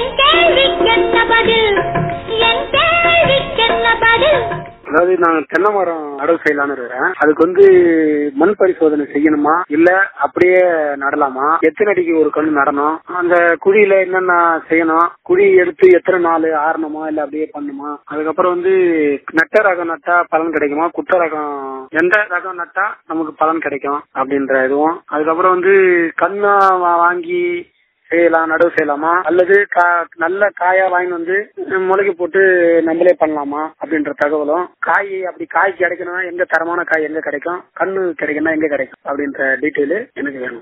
என் கேள்விக்கென்ன பதில் என் கேள்விக்கென்ன பதில் அதாவது நான் தென்னை மரம் நடவு செய்யலாம்னு இருக்கிறேன் அதுக்கு வந்து மண் பரிசோதனை செய்யணுமா இல்ல அப்படியே நடலாமா எத்தனை அடிக்கு ஒரு கண்ணு நடணும் அந்த குழியில என்னென்ன செய்யணும் குழி எடுத்து எத்தனை நாள் ஆறணுமா இல்ல அப்படியே பண்ணுமா அதுக்கப்புறம் வந்து நட்ட ரகம் நட்டா பலன் கிடைக்குமா குட்ட ரகம் எந்த ரகம் நட்டா நமக்கு பலன் கிடைக்கும் அப்படின்ற இதுவும் அதுக்கப்புறம் வந்து கண்ணா வா- வாங்கி செய்யலாம் நடவு செய்யலாமா அல்லது கா- நல்ல காயா வாங்கி வந்து முளைக்க போட்டு நம்மளே பண்ணலாமா அப்படின்ற தகவலும் காய் அப்படி காய் கிடைக்கணும்னா எங்க தரமான காய் எங்க கிடைக்கும் கண்ணு கிடைக்கணும்னா எங்க கிடைக்கும் அப்படின்ற டீட்டெயில் எனக்கு வேணும்